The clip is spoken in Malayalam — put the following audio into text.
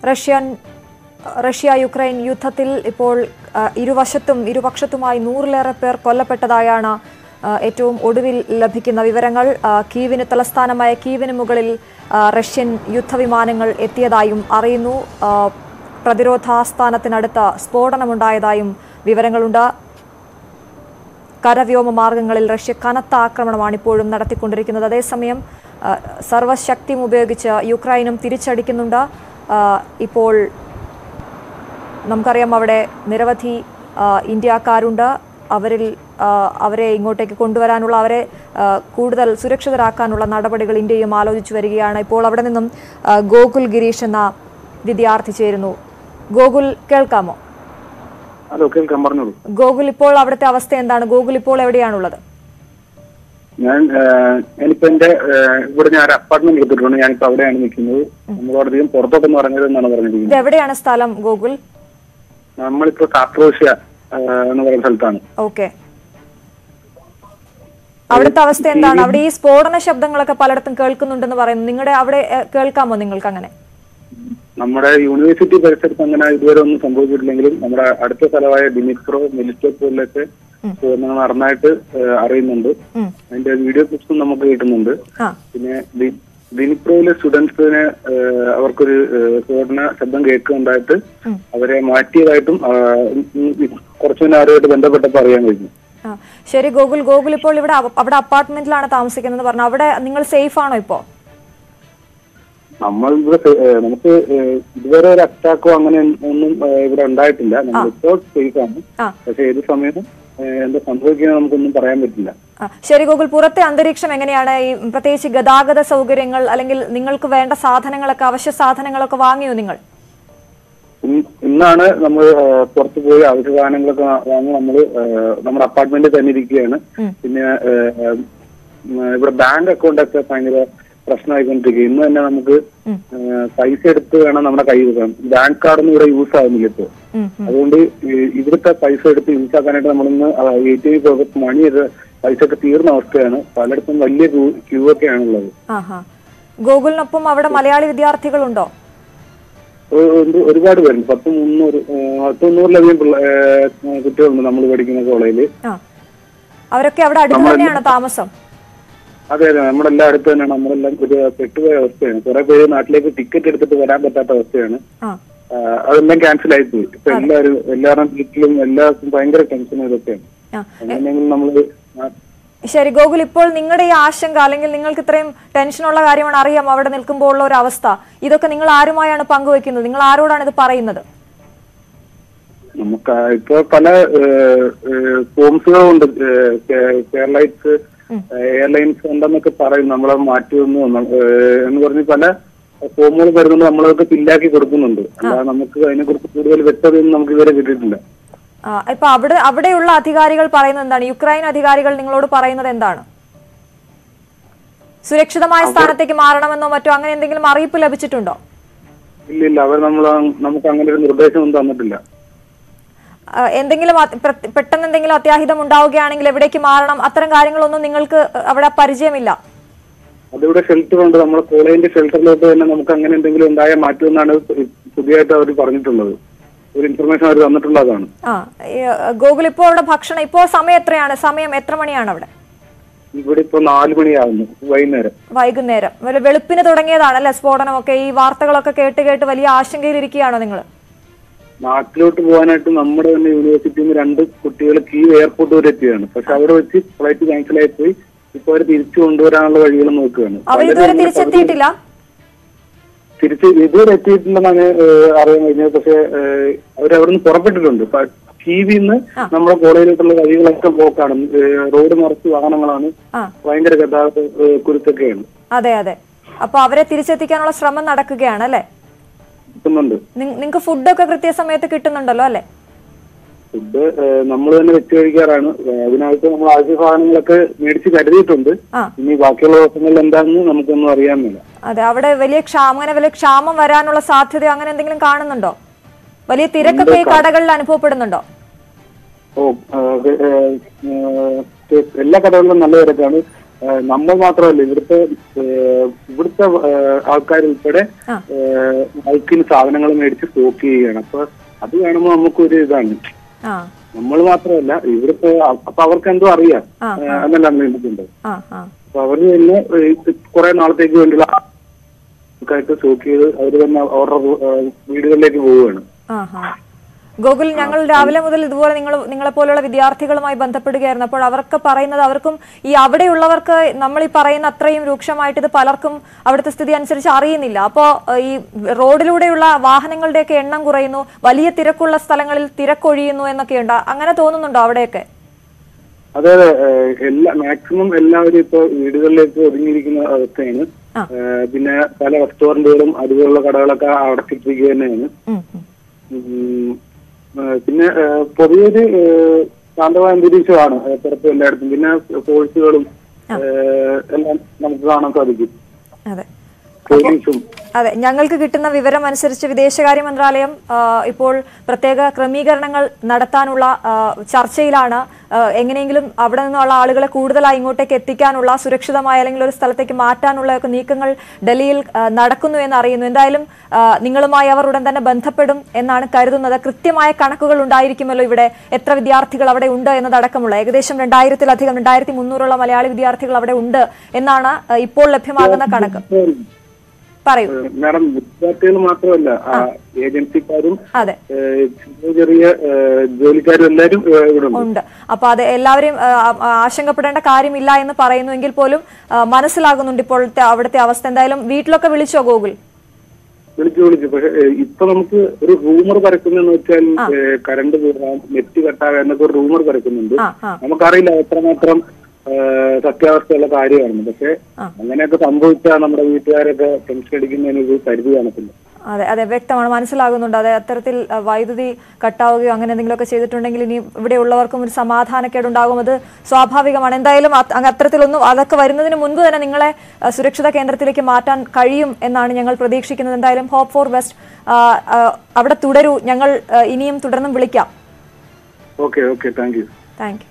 റഷ്യൻ റഷ്യ യുക്രൈൻ യുദ്ധത്തിൽ ഇപ്പോൾ ആ, ഇരുവശത്തും ഇരുപക്ഷത്തുമായി നൂറിലേറെ പേർ കൊല്ലപ്പെട്ടതായാണ് ആ, ഏറ്റവും ഒടുവിൽ ലഭിക്കുന്ന വിവരങ്ങൾ ആ, കീവിന് തലസ്ഥാനമായ കീവിന് മുകളിൽ ആ, റഷ്യൻ യുദ്ധവിമാനങ്ങൾ എത്തിയതായും അറിയുന്നു ആ, പ്രതിരോധാസ്ഥാനത്തിനടുത്ത് സ്ഫോടനമുണ്ടായതായും വിവരങ്ങളുണ്ട് കരവ്യോമ മാർഗങ്ങളിൽ റഷ്യ കനത്ത ആക്രമണമാണ് ഇപ്പോഴും നടത്തിക്കൊണ്ടിരിക്കുന്നത് അതേസമയം ആ, സർവ്വശക്തിയും ഉപയോഗിച്ച് യുക്രൈനും തിരിച്ചടിക്കുന്നുണ്ട് ആ, ഇപ്പോൾ നമുക്കറിയാം അവിടെ നിരവധി ആ, ഇന്ത്യക്കാരുണ്ട് അവരിൽ ആ, അവരെ ഇങ്ങോട്ടേക്ക് കൊണ്ടുവരാനുള്ള അവരെ ആ, കൂടുതൽ സുരക്ഷിതരാക്കാനുള്ള നടപടികൾ ഇന്ത്യയും ആലോചിച്ചു വരികയാണ് ഇപ്പോൾ അവിടെ നിന്നും ആ, ഗോകുൽ ഗിരീഷ് എന്ന വിദ്യാർത്ഥി ചേരുന്നു ഗോകുൽ കേൾക്കാമോ ഹലോ കേൾക്കാം പറഞ്ഞോളൂ ഗോകുൽ ഇപ്പോൾ അവിടുത്തെ അവസ്ഥ എന്താണ് ഗോകുൽ ഇപ്പോൾ എവിടെയാണുള്ളത് ഞാൻ ഏഹ്, ഞാനിപ്പോ എന്റെ ഏഹ്, ഇവിടെ ഞാൻ ഒരു അപ്പാർട്ട്മെന്റ് എടുത്തിട്ടുണ്ട് ഞാനിപ്പോ അവിടെയാണ് നിൽക്കുന്നത് നമ്മളോട് അധികം പുറത്തോട്ടൊന്നും ഇറങ്ങരുത് എന്നാണ് ഇത് പറഞ്ഞിരിക്കുന്നത് എവിടെയാണ് സ്ഥലം ഗോകുൽ നമ്മളിപ്പോ കാപ്രോഷ്യ എന്ന് പറയുന്ന സ്ഥലത്താണ് ഓക്കെ അവിടുത്തെ അവസ്ഥ എന്താണ് അവിടെ ഈ സ്ഫോടന ശബ്ദങ്ങളൊക്കെ പലയിടത്തും കേൾക്കുന്നുണ്ടെന്ന് പറയുന്നു നിങ്ങളുടെ അവിടെ ഏഹ്, കേൾക്കാമോ നിങ്ങൾക്ക് അങ്ങനെ നമ്മുടെ യൂണിവേഴ്സിറ്റി പരിസരത്ത് അങ്ങനെ ഇതുവരെ ഒന്നും സംഭവിച്ചിട്ടില്ലെങ്കിലും നമ്മുടെ അടുത്ത സ്ഥലമായ ഡിമിക്രോ മെലിറ്റോപ്പോലൊക്കെ സ്ഫോടനങ്ങൾ നടന്നായിട്ട് ഏഹ്, അറിയുന്നുണ്ട് ഉം. അതിന്റെ വീഡിയോ ക്ലിപ്സും നമുക്ക് കിട്ടുന്നുണ്ട് ആ പിന്നെ ഡി- ഡിനിപ്രോയിലെ സ്റ്റുഡൻസിന് അവർക്കൊരു ഏഹ്, സ്ഫോടന ശബ്ദം കേൾക്കുന്നുണ്ടായിട്ട് അവരെ മാറ്റിയതായിട്ടും ആ, ഉം, ഉം, കുറച്ചു മുന്നേ ആരുമായിട്ട് ബന്ധപ്പെട്ടപ്പോൾ അറിയാൻ കഴിഞ്ഞു ആ ശരി ഗോകുൽ ഗോകുൽ ഇപ്പോൾ ഇവിടെ അവ- അവിടെ അപ്പാർട്ട്മെന്റിലാണ് താമസിക്കുന്നത് പറഞ്ഞു അവിടെ നിങ്ങൾ സേഫ് ആണോ ഇപ്പോ നമ്മൾ ഇവിടെ സേ- ഏഹ്, നമുക്ക് ഏഹ്, ഇതുവരെ ഒരു അറ്റാക്കോ അങ്ങനെ ഒന്നും ഏഹ്, ഇവിടെ ഉണ്ടായിട്ടില്ല നമ്മളിപ്പോൾ സേഫ് ആണ് ആ. പക്ഷെ ഏത് സമയത്തും ഏഹ്, എന്താ സംഭവിക്കുന്നത് നമുക്കൊന്നും പറയാൻ പറ്റില്ല ആ, ശരി ഗോകുൽ പുറത്തെ അന്തരീക്ഷം എങ്ങനെയാണ് ഈ പ്രത്യേകിച്ച് ഗതാഗത സൗകര്യങ്ങൾ അല്ലെങ്കിൽ നിങ്ങൾക്ക് വേണ്ട സാധനങ്ങളൊക്കെ അവശ്യ സാധനങ്ങളൊക്കെ വാങ്ങിയോ നിങ്ങൾ ഇന്ന് ഇന്നാണ് നമ്മൾ ഏഹ്, പുറത്ത് പോയി ആവശ്യ സാധനങ്ങളൊക്കെ വാ- വാങ്ങി നമ്മൾ നമ്മുടെ അപ്പാർട്ട്മെന്റിൽ തന്നെ ഇരിക്കുകയാണ് പിന്നെ ഏഹ്, ഉം, ഇവിടെ ബാങ്ക് അക്കൗണ്ട് ഒക്കെ ഭയങ്കര പ്രശ്നമായിക്കൊണ്ടിരിക്കുക ഇന്ന് തന്നെ നമുക്ക് ഏഹ്, പൈസ എടുത്ത് വേണം നമ്മുടെ കയ്യിൽ വെക്കാൻ ബാങ്ക് കാർഡൊന്നും ഇവിടെ യൂസ് ആവുന്നില്ല ഇപ്പോൾ ഉം, അതുകൊണ്ട് ഈ- ഇവിടുത്തെ പൈസ എടുത്ത് യൂസ് ആക്കാനായിട്ട് നമ്മളിന്ന് എ ടി എം പോകത്ത് മണി ചെയ്ത് പൈസ ഒക്കെ തീർന്ന അവസ്ഥയാണ് പലയിടത്തും വലിയ ക്യൂ ഒക്കെയാണ് ഉള്ളത് ആഹാ ഗോകുലിനൊപ്പം അവിടെ മലയാളി വിദ്യാർത്ഥികളുണ്ടോ ഒരു- ഒരു- ഒരുപാട് പേരുണ്ട് പത്ത് മുന്നൂറ് ഏഹ്, പത്ത് മുന്നൂറിലധികം പിള്ള- ഏഹ്, കുട്ടികളുണ്ട് നമ്മൾ പഠിക്കുന്ന കോളേജിൽ ആ അവരൊക്കെ അവിടെ അടുത്ത് തന്നെയാണോ താമസം അതെ അതെ നമ്മുടെ എല്ലാം അടുത്ത് തന്നെയാണ് നമ്മളെല്ലാം ഒരു പെട്ടുപോയ അവസ്ഥയാണ് കുറെ പേര് നാട്ടിലേക്ക് ടിക്കറ്റ് എടുത്തിട്ട് വരാൻ പറ്റാത്ത അവസ്ഥയാണ് ആ ആഹ് അതെല്ലാം ക്യാൻസൽ ആയി പോയി ഇപ്പൊ എല്ലാവരും എല്ലാവരുടെ വീട്ടിലും എല്ലാവർക്കും ഭയങ്കര ടെൻഷനും ഇതൊക്കെയാണ് ആ അങ്ങനെയെങ്കിൽ നമ്മള് നാ- ശരി ഗോകുൽ ഇപ്പോൾ നിങ്ങളുടെ ഈ ആശങ്ക അല്ലെങ്കിൽ നിങ്ങൾക്ക് ഇത്രയും ടെൻഷനുള്ള കാര്യമാണ് അറിയാം അവിടെ നിൽക്കുമ്പോൾ ഉള്ള ഒരു അവസ്ഥ ഇതൊക്കെ നിങ്ങൾ ആരുമായാണ് പങ്കുവെക്കുന്നത് നിങ്ങൾ ആരോടാണ് ഇത് പറയുന്നത് നമുക്ക് ഇപ്പൊ പല ഫോംസുകളുണ്ട് കേരളൈറ്റ്സ് എയർലൈൻസ് ഉണ്ടെന്നൊക്കെ പറയും നമ്മളെ മാറ്റുമെന്ന് എന്ന് പറഞ്ഞ് പല ഫോമുകൾ വരുന്നുണ്ട് നമ്മളതൊക്കെ ഫില്ലാക്കി കൊടുക്കുന്നുണ്ട് അല്ലാതെ നമുക്ക് അതിനെക്കുറിച്ച് കൂടുതൽ വ്യക്തതയൊന്നും നമുക്ക് ഇതുവരെ കിട്ടിയിട്ടില്ല ആ, ഇപ്പൊ അവിടെ അവിടെയുള്ള അധികാരികൾ പറയുന്നത് എന്താണ് യുക്രൈൻ അധികാരികൾ നിങ്ങളോട് പറയുന്നത് എന്താണ് സുരക്ഷിതമായ സ്ഥാനത്തേക്ക് മാറണമെന്നോ മറ്റോ അങ്ങനെ എന്തെങ്കിലും അറിയിപ്പ് ലഭിച്ചിട്ടുണ്ടോ ഇല്ല ഇല്ല അവർ നമ്മൾ നമുക്ക് അങ്ങനെ ഒരു നിർദ്ദേശമൊന്നും തന്നിട്ടില്ല ആ, എന്തെങ്കിലും അത് പ്ര- പെട്ടെന്ന് എന്തെങ്കിലും അത്യാഹിതം ഉണ്ടാവുകയാണെങ്കിൽ എവിടേക്ക് മാറണം അത്തരം കാര്യങ്ങളൊന്നും നിങ്ങൾക്ക് അവിടെ പരിചയമില്ല അതിവിടെ ഷെൽട്ടർ ഉണ്ട് നമ്മുടെ കോളേജിന്റെ ഷെൽട്ടറിലോട്ട് തന്നെ നമുക്ക് അങ്ങനെ എന്തെങ്കിലും ഉണ്ടായാൽ മാറ്റുമെന്നാണ് പുതിയതായിട്ട് അവർ പറഞ്ഞിട്ടുള്ളത് ഒരു ഇൻഫർമേഷൻ അവർ തന്നിട്ടുള്ളതാണ് ആ ഈ, ഗോകുൽ ഇപ്പോൾ അവിടെ ഭക്ഷണം ഇപ്പോൾ സമയം എത്രയാണ് സമയം എത്ര മണിയാണ് അവിടെ ഇവിടെ ഇപ്പൊ നാല് മണിയാവുന്നു വൈകുന്നേരം വൈകുന്നേരം വല്ല വെളുപ്പിന് തുടങ്ങിയതാണല്ലേ സ്ഫോടനമൊക്കെ ഈ വാർത്തകളൊക്കെ കേട്ട് കേട്ട് വലിയ ആശങ്കയിലിരിക്കുകയാണോ നിങ്ങൾ നാട്ടിലോട്ട് പോകാനായിട്ട് നമ്മുടെ തന്നെ യൂണിവേഴ്സിറ്റിയിൽ നിന്ന് രണ്ട് കുട്ടികൾ കീവ് എയർപോർട്ട് വരെ എത്തിയാണ് പക്ഷെ അവിടെ വെച്ച് ഫ്ലൈറ്റ് ക്യാൻസൽ ആയി പോയി ഇപ്പൊ അവർ തിരിച്ചു കൊണ്ടുവരാനുള്ള വഴികൾ നോക്കുകയാണ് അവർ പലരും ഇതുവരെ അങ്ങനെ തിരിച്ചെത്തിയിട്ടില്ല തിരിച്ച് ഇതുവരെ എത്തിയിട്ടില്ലെന്നാണ് ഏഹ്, അറിയാൻ കഴിഞ്ഞത് പക്ഷെ അവർ അവിടെ നിന്ന് പുറപ്പെട്ടിട്ടുണ്ട് കീവിന്ന് നമ്മുടെ കോളേജിലേക്കുള്ള വഴികളൊക്കെ ബ്ലോക്കാണ് ഏഹ്, റോഡ് നിറച്ച് വാഹനങ്ങളാണ് ആ ഭയങ്കര ഗതാഗത ഏഹ്, കുരുക്കൊക്കെയാണ് അതെ അതെ അപ്പൊ അവരെ തിരിച്ചെത്തിക്കാനുള്ള ശ്രമം നടക്കുകയാണ് അല്ലേ കിട്ടുന്നുണ്ട് നിങ്ങൾക്ക് ഫുഡൊക്കെ കൃത്യസമയത്ത് കിട്ടുന്നുണ്ടല്ലോ അല്ലേ ഫുഡ് നമ്മൾ തന്നെ വെച്ച് കഴിക്കാറാണ് ഏഹ്, അതിനകത്ത് നമ്മൾ ആവശ്യ സാധനങ്ങളൊക്കെ മേടിച്ച് കരുതിയിട്ടുണ്ട് ആ ഇനി ബാക്കിയുള്ള ദിവസങ്ങളിൽ എന്താണെന്ന് നമുക്കൊന്നും അറിയാമെന്നില്ല അതെ അവിടെ വലിയ ക്ഷാമം അങ്ങനെ വലിയ ക്ഷാമം വരാനുള്ള സാധ്യത അങ്ങനെ എന്തെങ്കിലും കാണുന്നുണ്ടോ വലിയ തിരക്കൊക്കെ ഈ കടകളിൽ അനുഭവപ്പെടുന്നുണ്ടോ ഓ ഏഹ്, ഏഹ്, ഏഹ്, എല്ലാ കടകളിലും നല്ല തിരക്കാണ് ആ, നമ്മൾ മാത്രമല്ല ഇവിടുത്തെ ഏ, ഇവിടുത്തെ ആൾക്കാർ ഉൾപ്പെടെ ആ. ബൈക്കിന് സാധനങ്ങൾ മേടിച്ച് സ്റ്റോക്ക് ചെയ്യുകയാണ് അപ്പൊ അത് കാണുമ്പോൾ നമുക്കൊരു ഇതാണ് ആ നമ്മൾ മാത്രമല്ല ഇവിടുത്തെ അ- അപ്പൊ അവർക്ക് എന്തോ അറിയാം ആ, ഏ, എന്നല്ല നിന്നിട്ടുണ്ട് ആ ആ അപ്പൊ അവര് തന്നെ കുറെ നാളത്തേക്ക് വേണ്ടിയുള്ള ആൾക്കാർക്ക് സ്റ്റോക്ക് ചെയ്ത് അവർ തന്നെ അവരുടെ ഏ, വീടുകളിലേക്ക് പോവുകയാണ് ആഹാ. ഗോകുൽ ഞങ്ങൾ രാവിലെ മുതൽ ഇതുപോലെ നിങ്ങൾ നിങ്ങളെ പോലുള്ള വിദ്യാർത്ഥികളുമായി ബന്ധപ്പെടുകയായിരുന്നു അപ്പോൾ അവർക്ക് പറയുന്നത് അവർക്കും ഈ അവിടെയുള്ളവർക്ക് നമ്മൾ ഈ പറയുന്ന അത്രയും രൂക്ഷമായിട്ട് ഇത് പലർക്കും അവിടുത്തെ സ്ഥിതി അനുസരിച്ച് അറിയുന്നില്ല അപ്പോൾ ഈ റോഡിലൂടെയുള്ള വാഹനങ്ങളുടെയൊക്കെ എണ്ണം കുറയുന്നു വലിയ തിരക്കുള്ള സ്ഥലങ്ങളിൽ തിരക്കൊഴിയുന്നു എന്നൊക്കെയുണ്ട് അങ്ങനെ തോന്നുന്നുണ്ടോ അവിടെയൊക്കെ അതെ അതെ ഏഹ് എല്ലാ മാക്സിമം എല്ലാവരും ഇപ്പൊ വീടുകളിലേക്ക് ഒതുങ്ങിയിരിക്കുന്ന അവസ്ഥയാണ് ആ. ഏഹ് പിന്നെ പല റെസ്റ്റോറന്റുകളും അതുപോലുള്ള കടകളൊക്കെ അടച്ചിട്ടിരിക്കുക തന്നെയാണ് ഉം, ഉം. ഉം, ഏഹ് പിന്നെ ഏഹ് പൊതുവെ ഒരു ഏഹ് ശാന്തമായ അന്തരീക്ഷമാണ് ഏഹ് പുറത്ത് എല്ലായിടത്തും പിന്നെ ഫോഴ്സുകളും ഏഹ് എല്ലാം നമുക്ക് കാണാൻ സാധിക്കും അതെ പോലീസും അതെ ഞങ്ങൾക്ക് കിട്ടുന്ന വിവരം അനുസരിച്ച് വിദേശകാര്യ മന്ത്രാലയം ആ, ഇപ്പോൾ പ്രത്യേക ക്രമീകരണങ്ങൾ നടത്താനുള്ള ആ, ചർച്ചയിലാണ് ആ, എങ്ങനെയെങ്കിലും അവിടെ നിന്നുള്ള ആളുകളെ കൂടുതലായി ഇങ്ങോട്ടേക്ക് എത്തിക്കാനുള്ള സുരക്ഷിതമായ അല്ലെങ്കിൽ ഒരു സ്ഥലത്തേക്ക് മാറ്റാനുള്ള ഒക്കെ നീക്കങ്ങൾ ഡൽഹിയിൽ ആ, നടക്കുന്നു എന്ന് അറിയുന്നു എന്തായാലും ആ, നിങ്ങളുമായി അവർ ഉടൻ തന്നെ ബന്ധപ്പെടും എന്നാണ് കരുതുന്നത് കൃത്യമായ കണക്കുകൾ ഉണ്ടായിരിക്കുമല്ലോ ഇവിടെ എത്ര വിദ്യാർത്ഥികൾ അവിടെ ഉണ്ട് എന്നതടക്കമുള്ള ഏകദേശം രണ്ടായിരത്തിലധികം രണ്ടായിരത്തി മുന്നൂറുള്ള മലയാളി വിദ്യാർത്ഥികൾ അവിടെ ഉണ്ട് എന്നാണ് ആ, ഇപ്പോൾ ലഭ്യമാകുന്ന കണക്ക് പറയൂ മാഡം വിദ്യാർത്ഥികൾ മാത്രമല്ല ആ, ഏജൻസിക്കാരും അതെ ഏഹ് ചെറിയ ചെറിയ ഏഹ് ജോലിക്കാരും എല്ലാവരും ഏഹ് ഇവിടെ ഉണ്ട് ഉണ്ട് അപ്പൊ അത് എല്ലാവരെയും ആ, ആ, ആശങ്കപ്പെടേണ്ട കാര്യമില്ല എന്ന് പറയുന്നുവെങ്കിൽ പോലും ആ, മനസ്സിലാകുന്നുണ്ട് ഇപ്പോഴത്തെ അവിടുത്തെ അവസ്ഥ എന്തായാലും വീട്ടിലൊക്കെ വിളിച്ചോ ഗൂഗിൾ വിളിച്ചു വിളിച്ചു പക്ഷെ ഏഹ്, ഇപ്പൊ നമുക്ക് ഒരു റൂമർ പരക്കുന്നെന്ന് വെച്ചാൽ ഏഹ്, കറണ്ട് പോകാം നെറ്റ് കട്ടാകാം എന്നൊക്കെ ഒരു റൂമർ പരക്കുന്നുണ്ട് ആ ആ നമുക്കറിയില്ല എത്രമാത്രം ഏഹ്, സത്യാവസ്ഥയുള്ള കാര്യമാണ് പക്ഷെ അങ്ങനെയൊക്കെ സംഭവിച്ചാൽ നമ്മുടെ വീട്ടുകാരൊക്കെ ടെൻഷൻ അടിക്കുന്നതിന് ഒരു പരിധി കാണത്തില്ല അതെ അതെ വ്യക്തമാണ് മനസ്സിലാകുന്നുണ്ട് അതെ അത്തരത്തിൽ ആ, വൈദ്യുതി കട്ടാവുകയോ അങ്ങനെ എന്തെങ്കിലുമൊക്കെ ചെയ്തിട്ടുണ്ടെങ്കിൽ ഇനി ഇവിടെ ഉള്ളവർക്കും ഒരു സമാധാനക്കേടുണ്ടാകും അത് സ്വാഭാവികമാണ് എന്തായാലും അത് അങ്ങ് അത്തരത്തിലൊന്നും അതൊക്കെ വരുന്നതിന് മുൻപ് തന്നെ നിങ്ങളെ ആ, സുരക്ഷിത കേന്ദ്രത്തിലേക്ക് മാറ്റാൻ കഴിയും എന്നാണ് ഞങ്ങൾ പ്രതീക്ഷിക്കുന്നത് എന്തായാലും ഹോപ്പ് ഫോർ ബെസ്റ്റ് അവിടെ തുടരൂ ഞങ്ങൾ ആ, ഇനിയും തുടർന്നും വിളിക്കാം okay okay thank you thank U